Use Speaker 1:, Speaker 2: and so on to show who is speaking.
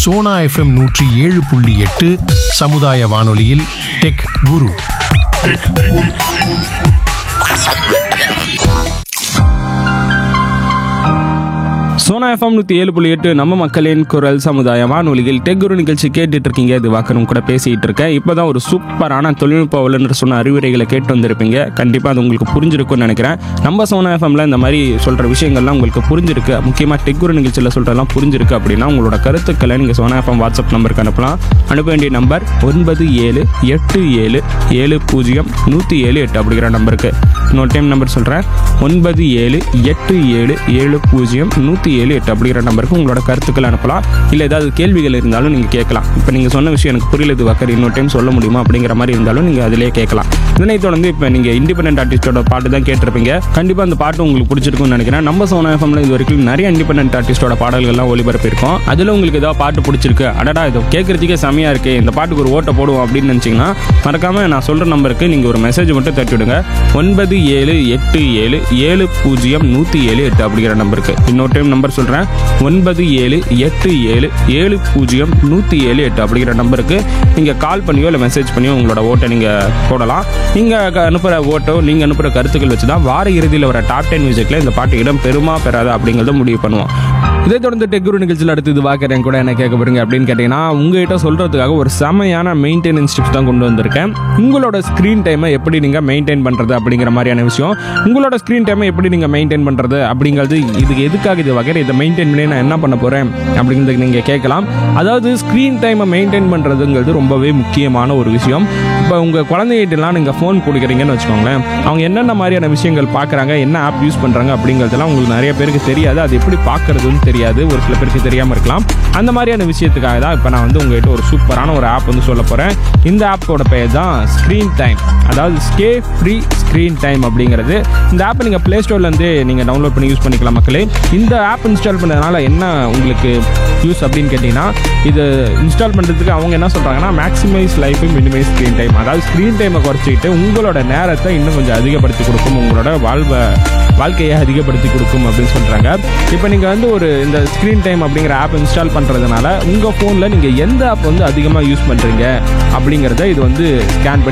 Speaker 1: Sona FM நூற்றி ஏழு புள்ளி எட்டு சமுதாய வானொலியில் டெக் குரு
Speaker 2: சோனா எஃப்எம் நூற்றி ஏழு புள்ளி எட்டு நம்ம மக்களின் குரல் சமுதாய வானொலியில் டெக்குரு நிகழ்ச்சி கேட்டுட்டு இருக்கீங்க இது வாக்கரும் கூட பேசிகிட்டு இருக்கேன் இப்போ தான் ஒரு சூப்பரான தொழில்நுட்ப வல்லுநர் சொன்ன அறிவுரைகளை கேட்டு வந்திருப்பீங்க கண்டிப்பாக அது உங்களுக்கு புரிஞ்சிருக்கும்னு நினைக்கிறேன் நம்ம சோனா எஃப்எம்ல இந்த மாதிரி சொல்கிற விஷயங்கள்லாம் உங்களுக்கு புரிஞ்சிருக்கு முக்கியமாக டெக்குரு நிகழ்ச்சியில் சொல்கிறதெல்லாம் புரிஞ்சிருக்கு அப்படின்னா உங்களோட கருத்துக்களை நீங்கள் சோனா எஃப்எம் வாட்ஸ்அப் நம்பருக்கு அனுப்பலாம் அனுப்ப வேண்டிய நம்பர் ஒன்பது ஏழு எட்டு ஏழு ஏழு பூஜ்ஜியம் நூற்றி ஏழு எட்டு அப்படிங்கிற நம்பருக்கு இன்னொரு டைம் நம்பர் சொல்கிறேன் ஒன்பது ஏழு எட்டு ஏழு ஏழு பூஜ்ஜியம் நூற்றி ஏழு எட்டு அப்படிங்கிற நம்பருக்கு உங்களோட கருத்துக்கள் அனுப்பலாம் இல்லை ஏதாவது கேள்விகள் இருந்தாலும் நீங்கள் கேட்கலாம் இப்போ நீங்கள் சொன்ன விஷயம் எனக்கு புரியல இது வக்கர் இன்னொரு டைம் சொல்ல முடியுமா அப்படிங்கிற மாதிரி இருந்தாலும் நீங்கள் அதிலே கேட்கலாம் இதனை தொடர்ந்து இப்போ நீங்கள் இண்டிபெண்டன்ட் ஆர்டிஸ்டோட பாட்டு தான் கேட்டிருப்பீங்க கண்டிப்பாக அந்த பாட்டு உங்களுக்கு பிடிச்சிருக்கும்னு நினைக்கிறேன் நம்ம சோனா எஃப்எம்ல இது வரைக்கும் நிறைய இண்டிபெண்டன்ட் ஆர்டிஸ்டோட பாடல்கள்லாம் ஒளிபரப்பியிருக்கோம் அதில் உங்களுக்கு ஏதாவது பாட்டு பிடிச்சிருக்கு அடடா இது கேட்கறதுக்கே செமையா இருக்கு இந்த பாட்டுக்கு ஒரு ஓட்டை போடுவோம் அப்படின்னு நினச்சிங்கன்னா மறக்காம நான் சொல்கிற நம்பருக்கு நீங்கள் ஒரு மெசேஜ் மட்டும் தட்டி விடுங்க ஒன்பது ஏழு எட்டு ஏழு ஏழு பூஜ்ஜியம் நூற்றி ஏழு எட்டு அப்படிங்கிற நம்பருக்கு இன்னொரு டைம் நம்பர் சொல்கிறேன் ஒன்பது ஏழு எட்டு ஏழு ஏழு பூஜ்ஜியம் நூற்றி ஏழு எட்டு அப்படிங்கிற நம்பருக்கு நீங்கள் கால் பண்ணியோ இல்லை மெசேஜ் பண்ணியோ உங்களோட ஓட்டை நீங்கள் போடலாம் நீங்கள் அனுப்புகிற ஓட்டோ நீங்கள் அனுப்புகிற கருத்துக்கள் வச்சு தான் வார இறுதியில் வர டாப் டென் மியூசிக்கில் இந்த பாட்டு இடம் பெருமா பெறாதா அப்படிங்கிறத முடிவு பண்ணுவோம் இதை தொடர்ந்து டெக்குரு நிகழ்ச்சியில் அடுத்து இது பார்க்குறேன் கூட என்ன கேட்க போறீங்க அப்படின்னு கேட்டிங்கன்னா உங்ககிட்ட சொல்கிறதுக்காக ஒரு செமையான மெயின்டெனன்ஸ் டிப்ஸ் தான் கொண்டு வந்திருக்கேன் உங்களோட ஸ்க்ரீன் டைமை எப்படி நீங்கள் மெயின்டைன் பண்ணுறது அப்படிங்கிற மாதிரியான விஷயம் உங்களோட ஸ்க்ரீன் டைமை எப்படி நீங்கள் மெயின்டைன் பண்ணுறது அப்படிங்கிறது இதுக்கு எதுக்காக இது வகையில் இதை மெயின்டைன் பண்ணி நான் என்ன பண்ண போகிறேன் அப்படிங்கிறது நீங்கள் கேட்கலாம் அதாவது ஸ்க்ரீன் டைமை மெயின்டைன் பண்ணுறதுங்கிறது ரொம்பவே முக்கியமான ஒரு விஷயம் இப்போ உங்கள் குழந்தைகிட்டலாம் நீங்கள் ஃபோன் கொடுக்குறீங்கன்னு வச்சுக்கோங்களேன் அவங்க என்னென்ன மாதிரியான விஷயங்கள் பார்க்குறாங்க என்ன ஆப் யூஸ் பண்ணுறாங்க அப்படிங்கிறதெல்லாம் உங்களுக்கு நிறைய பேருக்கு தெரியாது அது எப்படி பார்க்குறதுன்னு தெரியாது ஒரு சில பேருக்கு தெரியாமல் இருக்கலாம் அந்த மாதிரியான விஷயத்துக்காக தான் இப்போ நான் வந்து உங்ககிட்ட ஒரு சூப்பரான ஒரு ஆப் வந்து சொல்ல போகிறேன் இந்த ஆப்போட பெயர் தான் ஸ்க்ரீன் டைம் அதாவது ஸ்டே ஃப்ரீ ஸ்க்ரீன் டைம் அப்படிங்கிறது இந்த ஆப்பை நீங்கள் ப்ளே ஸ்டோர்லேருந்து நீங்கள் டவுன்லோட் பண்ணி யூஸ் பண்ணிக்கலாம் மக்களே இந்த ஆப் இன்ஸ்டால் பண்ணதுனால என்ன உங்களுக்கு யூஸ் அப்படின்னு கேட்டிங்கன்னா இது இன்ஸ்டால் பண்ணுறதுக்கு அவங்க என்ன சொல்கிறாங்கன்னா maximise life minimise screen time அதாவது ஸ்க்ரீன் டைமை குறைச்சிக்கிட்டு உங்களோட நேரத்தை இன்னும் கொஞ்சம் அதிகப்படுத்தி கொடுக்கும் உங்களோட வாழ்வை வாழ்க்கையை அதிகப்படுத்தி கொடுக்கும் அப்படின்னு சொல்கிறாங்க இப்போ நீங்கள் வந்து ஒரு இந்த ஸ்க்ரீன் டைம் அப்படிங்கிற ஆப் இன்ஸ்டால் பண்ணுறதுனால உங்கள் ஃபோனில் நீங்கள் எந்த ஆப் வந்து அதிகமாக யூஸ் பண்ணுறீங்க அப்படிங்கிறத இது வந்து ஸ்கேன் பண்ணி